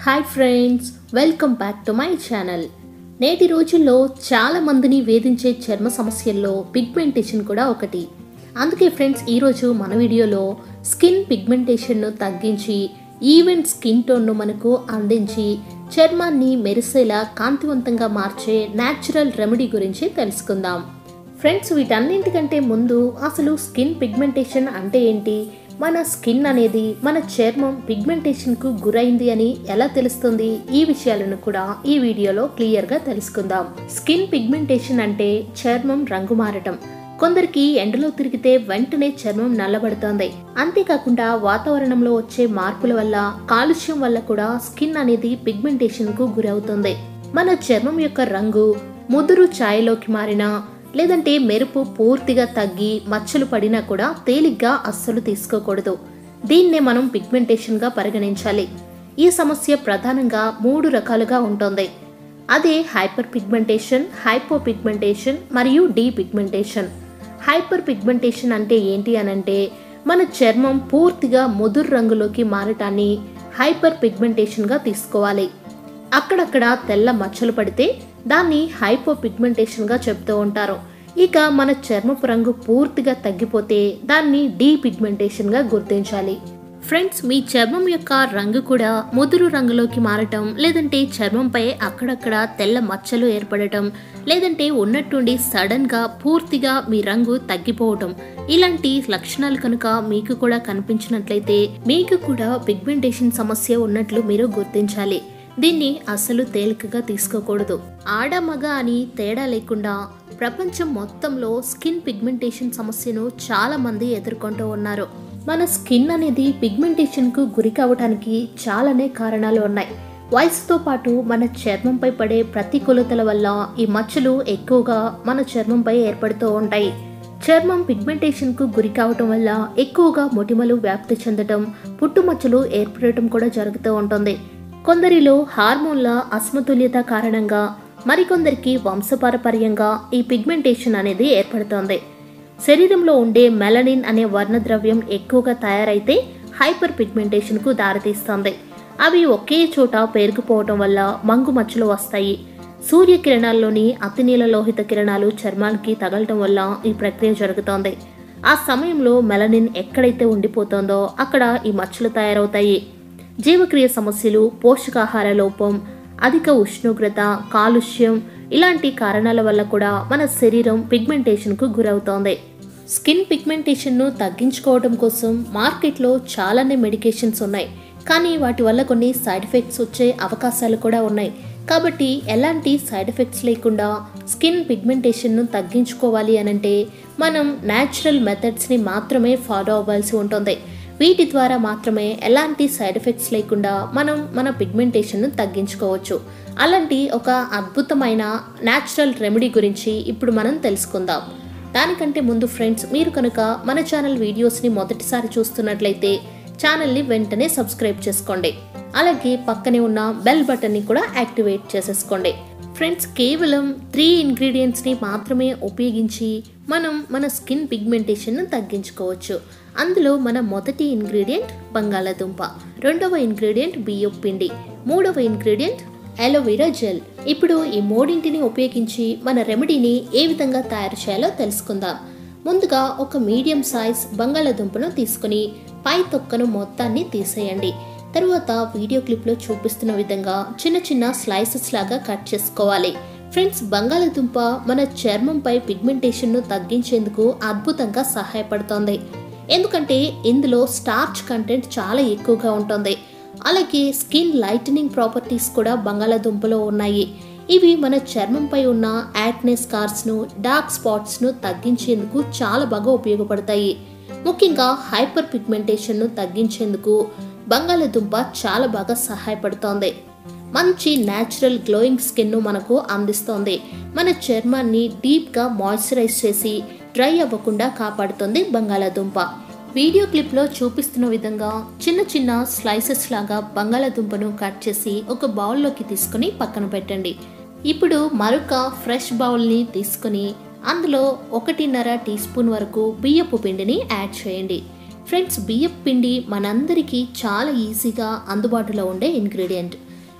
hi friends welcome back to my channel నేటి రోజుల్లో చాలా మందిని వేధించే చర్మ సమస్యల్లో పిగ్మెంటేషన్ కూడా ఒకటి అందుకే ఫ్రెండ్స్ ఈరోజు మన వీడియోలో స్కిన్ పిగ్మెంటేషన్ను తగ్గించి ఈవెన్ స్కిన్ టోన్ను మనకు అందించి చర్మాన్ని మెరిసేలా కాంతివంతంగా మార్చే న్యాచురల్ రెమెడీ గురించి తెలుసుకుందాం ఫ్రెండ్స్ వీటన్నింటికంటే ముందు అసలు స్కిన్ పిగ్మెంటేషన్ అంటే ఏంటి మన స్కిన్ అనేది మన చర్మం పిగ్మెంటేషన్కు గురైంది అని ఎలా తెలుస్తుంది ఈ విషయాలను కూడా ఈ వీడియోలో క్లియర్గా తెలుసుకుందాం స్కిన్ పిగ్మెంటేషన్ అంటే చర్మం రంగు మారటం కొందరికి ఎండలో తిరిగితే వెంటనే చర్మం నల్లబడుతోంది అంతేకాకుండా వాతావరణంలో వచ్చే మార్పుల వల్ల కాలుష్యం వల్ల కూడా స్కిన్ అనేది పిగ్మెంటేషన్ కు గురవుతుంది మన చర్మం యొక్క రంగు ముదురు ఛాయలోకి మారినా లేదంటే మెరుపు పూర్తిగా తగ్గి మచ్చలు పడినా కూడా తేలిగ్గా అస్సలు తీసుకోకూడదు దీన్నే మనం పిగ్మెంటేషన్గా పరిగణించాలి ఈ సమస్య ప్రధానంగా మూడు రకాలుగా ఉంటుంది అదే హైపర్ పిగ్మెంటేషన్ హైపో పిగ్మెంటేషన్ మరియు డీ పిగ్మెంటేషన్ హైపర్ పిగ్మెంటేషన్ అంటే ఏంటి అనంటే మన చర్మం పూర్తిగా ముదురు రంగులోకి మారటాన్ని హైపర్ పిగ్మెంటేషన్గా తీసుకోవాలి అక్కడక్కడ తెల్ల మచ్చలు పడితే దాన్ని హైపో పిగ్మెంటేషన్గా చెప్తూ ఉంటారు ఇక మన చర్మపు రంగు పూర్తిగా తగ్గిపోతే దాన్ని డీ పిగ్మెంటేషన్గా గుర్తించాలి ఫ్రెండ్స్ మీ చర్మం యొక్క రంగు కూడా ముదురు రంగులోకి మారటం లేదంటే చర్మంపై అక్కడక్కడ తెల్ల మచ్చలు ఏర్పడటం లేదంటే ఉన్నట్టుండి సడన్ గా పూర్తిగా మీ రంగు తగ్గిపోవటం ఇలాంటి లక్షణాలు కనుక మీకు కూడా కనిపించినట్లయితే మీకు కూడా పిగ్మెంటేషన్ సమస్య ఉన్నట్లు మీరు గుర్తించాలి దీన్ని అస్సలు తేలికగా తీసుకోకూడదు ఆడ మగ అని తేడా లేకుండా ప్రపంచం మొత్తంలో స్కిన్ పిగ్మెంటేషన్ సమస్యను చాలా మంది ఎదుర్కొంటూ ఉన్నారు మన స్కిన్ అనేది పిగ్మెంటేషన్కు గురి కావడానికి చాలానే కారణాలు ఉన్నాయి వయసుతో పాటు మన చర్మంపై పడే ప్రతికూలతల వల్ల ఈ మచ్చలు ఎక్కువగా మన చర్మంపై ఏర్పడుతూ ఉంటాయి చర్మం పిగ్మెంటేషన్కు గురి కావటం వల్ల ఎక్కువగా మొటిమలు వ్యాప్తి చెందటం పుట్టుమచ్చలు ఏర్పడటం కూడా జరుగుతూ ఉంటుంది కొందరిలో హార్మోన్ల అసమతుల్యత కారణంగా మరికొందరికి వంశపారపర్యంగా ఈ పిగ్మెంటేషన్ అనేది ఏర్పడుతోంది శరీరంలో ఉండే మెలనిన్ అనే వర్ణద్రవ్యం ఎక్కువగా తయారైతే హైపర్ పిగ్మెంటేషన్కు దారితీస్తుంది అవి ఒకే చోట పేరుకుపోవటం వల్ల మంగు మచ్చలు వస్తాయి సూర్యకిరణాల్లోని అతినీల లోహిత కిరణాలు చర్మానికి తగలటం వల్ల ఈ ప్రక్రియ జరుగుతోంది ఆ సమయంలో మెలనిన్ ఎక్కడైతే ఉండిపోతుందో అక్కడ ఈ మచ్చలు తయారవుతాయి జీవక్రియ సమస్యలు పోషకాహార లోపం అధిక ఉష్ణోగ్రత కాలుష్యం ఇలాంటి కారణాల వల్ల కూడా మన శరీరం పిగ్మెంటేషన్కు గురవుతోంది స్కిన్ పిగ్మెంటేషన్ను తగ్గించుకోవడం కోసం మార్కెట్లో చాలానే మెడికేషన్స్ ఉన్నాయి కానీ వాటి వల్ల కొన్ని సైడ్ ఎఫెక్ట్స్ వచ్చే అవకాశాలు కూడా ఉన్నాయి కాబట్టి ఎలాంటి సైడ్ ఎఫెక్ట్స్ లేకుండా స్కిన్ పిగ్మెంటేషన్ను తగ్గించుకోవాలి అనంటే మనం న్యాచురల్ మెథడ్స్ని మాత్రమే ఫాలో అవ్వాల్సి ఉంటుంది వీటి ద్వారా మాత్రమే ఎలాంటి సైడ్ ఎఫెక్ట్స్ లేకుండా మనం మన పిగ్మెంటేషన్ను తగ్గించుకోవచ్చు అలాంటి ఒక అద్భుతమైన న్యాచురల్ రెమెడీ గురించి ఇప్పుడు మనం తెలుసుకుందాం దానికంటే ముందు ఫ్రెండ్స్ మీరు కనుక మన ఛానల్ వీడియోస్ని మొదటిసారి చూస్తున్నట్లయితే ఛానల్ని వెంటనే సబ్స్క్రైబ్ చేసుకోండి అలాగే పక్కనే ఉన్న బెల్ బటన్ని కూడా యాక్టివేట్ చేసేసుకోండి ఫ్రెండ్స్ కేవలం త్రీ ఇంగ్రీడియంట్స్ని మాత్రమే ఉపయోగించి మనం మన స్కిన్ పిగ్మెంటేషన్ను తగ్గించుకోవచ్చు అందులో మన మొదటి ఇంగ్రీడియంట్ బంగాళాదుంప రెండవ ఇంగ్రీడియంట్ బియ్యం పిండి మూడవ ఇంగ్రీడియంట్ అలోవెరా జెల్ ఇప్పుడు ఈ మూడింటిని ఉపయోగించి మన రెమెడీని ఏ విధంగా తయారు చేయాలో తెలుసుకుందాం ముందుగా ఒక మీడియం సైజ్ బంగాళాదుంపను తీసుకుని పై తొక్కను మొత్తాన్ని తీసేయండి తరువాత వీడియో క్లిప్లో చూపిస్తున్న విధంగా చిన్న చిన్న స్లైసెస్ లాగా కట్ చేసుకోవాలి ఫ్రెండ్స్ బంగాళాదుంప మన చర్మంపై పిగ్మెంటేషన్ను తగ్గించేందుకు అద్భుతంగా సహాయపడుతోంది ఎందుకంటే ఇందులో స్టార్చ్ కంటెంట్ చాలా ఎక్కువగా ఉంటుంది అలాగే స్కిన్ లైటనింగ్ ప్రాపర్టీస్ కూడా బంగాళాదుంపలో ఉన్నాయి ఇవి మన చర్మంపై ఉన్న యాక్నే స్కార్స్ను డార్క్ స్పాట్స్ను తగ్గించేందుకు చాలా బాగా ఉపయోగపడతాయి ముఖ్యంగా హైపర్ పిగ్మెంటేషన్ను తగ్గించేందుకు బంగాళాదుంప చాలా బాగా సహాయపడుతోంది మంచి న్యాచురల్ గ్లోయింగ్ స్కిన్ను మనకు అందిస్తోంది మన చర్మాన్ని డీప్గా మాయిశ్చరైజ్ చేసి డ్రై అవ్వకుండా కాపాడుతుంది బంగాళాదుంప వీడియో క్లిప్లో చూపిస్తున్న విధంగా చిన్న చిన్న స్లైసెస్ లాగా బంగాళాదుంపను కట్ చేసి ఒక బౌల్లోకి తీసుకుని పక్కన పెట్టండి ఇప్పుడు మరొక ఫ్రెష్ బౌల్ని తీసుకుని అందులో ఒకటిన్నర టీ స్పూన్ వరకు బియ్యపు పిండిని యాడ్ చేయండి ఫ్రెండ్స్ బియ్యపు పిండి మనందరికీ చాలా ఈజీగా అందుబాటులో ఉండే ఇంగ్రీడియంట్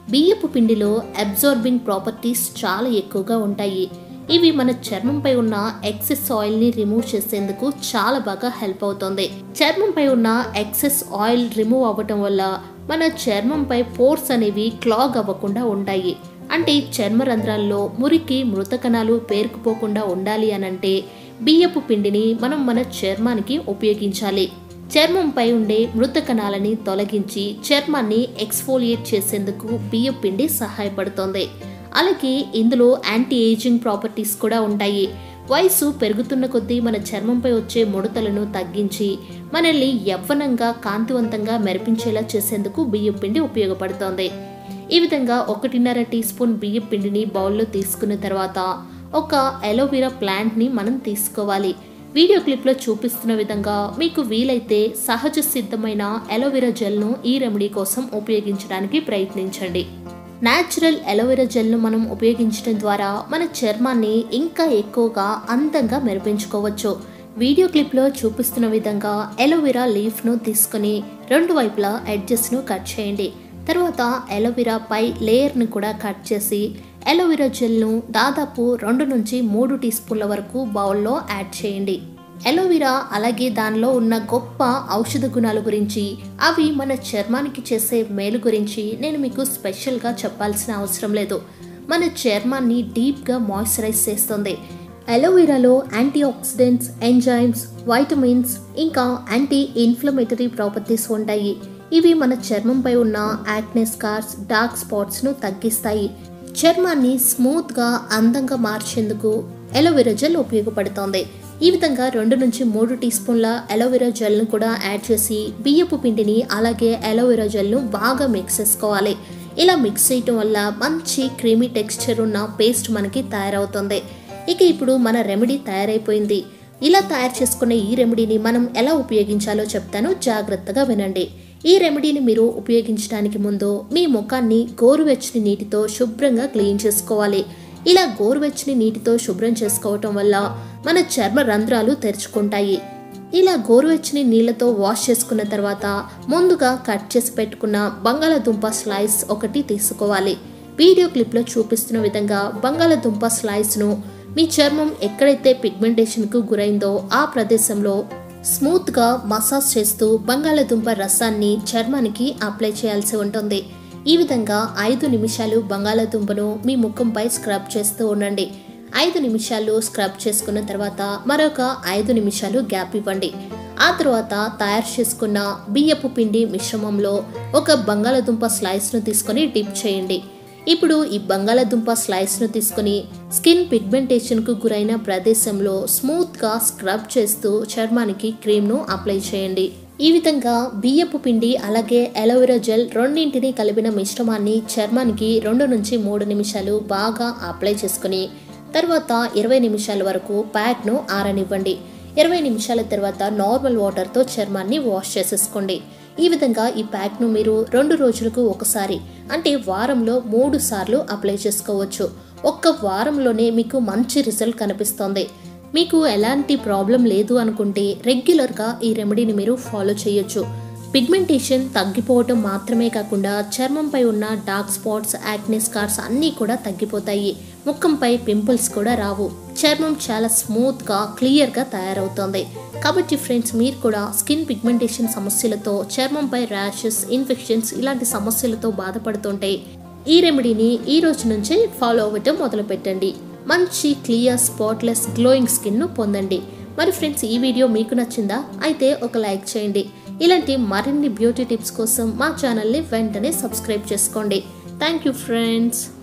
బియ్యపు పిండిలో అబ్జార్బింగ్ ప్రాపర్టీస్ చాలా ఎక్కువగా ఉంటాయి ఇవి మన చర్మంపై ఉన్న ఎక్సెస్ ఆయిల్ ని రిమూవ్ చేసేందుకు చాలా బాగా హెల్ప్ అవుతుంది చర్మంపై ఉన్న ఎక్సెస్ ఆయిల్ రిమూవ్ అవ్వటం వల్ల మన చర్మంపై పోర్స్ అనేవి క్లాగ్ అవ్వకుండా ఉంటాయి అంటే చర్మ రంధ్రాల్లో మురికి మృత కణాలు పేరుకుపోకుండా ఉండాలి అనంటే బియ్యపు పిండిని మనం మన చర్మానికి ఉపయోగించాలి చర్మంపై ఉండే మృత కణాలని తొలగించి చర్మాన్ని ఎక్స్ఫోలియేట్ చేసేందుకు బియ్యపు పిండి సహాయపడుతుంది అలాగే ఇందులో యాంటీ ఏజింగ్ ప్రాపర్టీస్ కూడా ఉంటాయి వయసు పెరుగుతున్న కొద్దీ మన చర్మంపై వచ్చే ముడతలను తగ్గించి మనల్ని యవ్వనంగా కాంతివంతంగా మెరిపించేలా చేసేందుకు బియ్యం పిండి ఉపయోగపడుతోంది ఈ విధంగా ఒకటిన్నర టీ స్పూన్ బియ్యం పిండిని బౌల్లో తీసుకున్న తర్వాత ఒక ఎలోవెరా ప్లాంట్ని మనం తీసుకోవాలి వీడియో క్లిప్లో చూపిస్తున్న విధంగా మీకు వీలైతే సహజ సిద్ధమైన ఎలోవెరా జెల్ను ఈ రెమెడీ కోసం ఉపయోగించడానికి ప్రయత్నించండి న్యాచురల్ ఎలోవెరా జెల్ను మనం ఉపయోగించడం ద్వారా మన చర్మాన్ని ఇంకా ఎక్కువగా అందంగా మెరిపించుకోవచ్చు వీడియో క్లిప్లో చూపిస్తున్న విధంగా ఎలోవెరా లీఫ్ను తీసుకొని రెండు వైపులా ఎడ్జెస్ను కట్ చేయండి తర్వాత ఎలోవెరా పై లేయర్ని కూడా కట్ చేసి ఎలోవెరా జెల్ను దాదాపు రెండు నుంచి మూడు టీ స్పూన్ల వరకు బౌల్లో యాడ్ చేయండి ఎలోవెరా అలాగే దానిలో ఉన్న గొప్ప ఔషధ గుణాల గురించి అవి మన చర్మానికి చేసే మేలు గురించి నేను మీకు స్పెషల్గా చెప్పాల్సిన అవసరం లేదు మన చర్మాన్ని డీప్గా మాయిశ్చరైజ్ చేస్తుంది అలోవెరాలో యాంటీ ఆక్సిడెంట్స్ ఎంజైమ్స్ వైటమిన్స్ ఇంకా యాంటీ ఇన్ఫ్లమేటరీ ప్రాపర్టీస్ ఉంటాయి ఇవి మన చర్మంపై ఉన్న యాక్నే స్కార్స్ డార్క్ స్పాట్స్ను తగ్గిస్తాయి చర్మాన్ని స్మూత్గా అందంగా మార్చేందుకు ఎలోవెరా జెల్ ఉపయోగపడుతోంది ఈ విధంగా రెండు నుంచి మూడు టీ స్పూన్ల ఎలోవెరా జెల్ను కూడా యాడ్ చేసి బియ్యపు పిండిని అలాగే ఎలోవెరా జెల్ను బాగా మిక్స్ చేసుకోవాలి ఇలా మిక్స్ చేయటం వల్ల మంచి క్రీమీ టెక్స్చర్ ఉన్న పేస్ట్ మనకి తయారవుతుంది ఇక ఇప్పుడు మన రెమెడీ తయారైపోయింది ఇలా తయారు చేసుకున్న ఈ రెమెడీని మనం ఎలా ఉపయోగించాలో చెప్తాను జాగ్రత్తగా వినండి ఈ రెమెడీని మీరు ఉపయోగించడానికి ముందు మీ ముఖాన్ని గోరువెచ్చని నీటితో శుభ్రంగా క్లీన్ చేసుకోవాలి ఇలా గోరువెచ్చని నీటితో శుభ్రం చేసుకోవటం వల్ల మన చర్మ రంధ్రాలు తెరుచుకుంటాయి ఇలా గోరువెచ్చని నీళ్ళతో వాష్ చేసుకున్న తర్వాత ముందుగా కట్ చేసి పెట్టుకున్న బంగాళాదుంప స్లైస్ ఒకటి తీసుకోవాలి వీడియో క్లిప్లో చూపిస్తున్న విధంగా బంగాళాదుంప స్లైస్ను మీ చర్మం ఎక్కడైతే పిగ్మెంటేషన్కు గురైందో ఆ ప్రదేశంలో స్మూత్గా మసాజ్ చేస్తూ బంగాళాదుంప రసాన్ని చర్మానికి అప్లై చేయాల్సి ఉంటుంది ఈ విధంగా ఐదు నిమిషాలు బంగాళాదుంపను మీ ముఖంపై స్క్రబ్ చేస్తూ ఉండండి ఐదు నిమిషాలు స్క్రబ్ చేసుకున్న తర్వాత మరొక ఐదు నిమిషాలు గ్యాప్ ఇవ్వండి ఆ తర్వాత తయారు చేసుకున్న బియ్యపు పిండి మిశ్రమంలో ఒక బంగాళాదుంప స్లైస్ను తీసుకొని డిప్ చేయండి ఇప్పుడు ఈ బంగాళాదుంప స్లైస్ను తీసుకొని స్కిన్ పిగ్మెంటేషన్కు గురైన ప్రదేశంలో స్మూత్గా స్క్రబ్ చేస్తూ చర్మానికి క్రీమ్ను అప్లై చేయండి ఈ విధంగా బియ్యపు పిండి అలాగే అలోవెరా జెల్ రెండింటిని కలిపిన మిశ్రమాన్ని చర్మానికి రెండు నుంచి మూడు నిమిషాలు బాగా అప్లై చేసుకుని తర్వాత ఇరవై నిమిషాల వరకు ప్యాక్ను ఆరనివ్వండి ఇరవై నిమిషాల తర్వాత నార్మల్ వాటర్తో చర్మాన్ని వాష్ చేసేసుకోండి ఈ విధంగా ఈ ప్యాక్ను మీరు రెండు రోజులకు ఒకసారి అంటే వారంలో మూడు సార్లు అప్లై చేసుకోవచ్చు ఒక్క వారంలోనే మీకు మంచి రిజల్ట్ కనిపిస్తుంది మీకు ఎలాంటి ప్రాబ్లం లేదు అనుకుంటే రెగ్యులర్గా ఈ రెమెడీని మీరు ఫాలో చేయొచ్చు పిగ్మెంటేషన్ తగ్గిపోవటం మాత్రమే కాకుండా చర్మంపై ఉన్న డార్క్ స్పాట్స్ యాక్నే స్కార్స్ అన్నీ కూడా తగ్గిపోతాయి ముఖంపై పింపుల్స్ కూడా రావు చర్మం చాలా స్మూత్గా క్లియర్గా తయారవుతుంది కాబట్టి ఫ్రెండ్స్ మీరు కూడా స్కిన్ పిగ్మెంటేషన్ సమస్యలతో చర్మంపై ర్యాషెస్ ఇన్ఫెక్షన్స్ ఇలాంటి సమస్యలతో బాధపడుతుంటే ఈ రెమెడీని ఈ రోజు నుంచే ఫాలో అవ్వటం మొదలు పెట్టండి మంచి క్లియర్ స్పాట్లెస్ గ్లోయింగ్ స్కిన్ను పొందండి మరి ఫ్రెండ్స్ ఈ వీడియో మీకు నచ్చిందా అయితే ఒక లైక్ చేయండి ఇలాంటి మరిన్ని బ్యూటీ టిప్స్ కోసం మా ఛానల్ని వెంటనే సబ్స్క్రైబ్ చేసుకోండి థ్యాంక్ యూ ఫ్రెండ్స్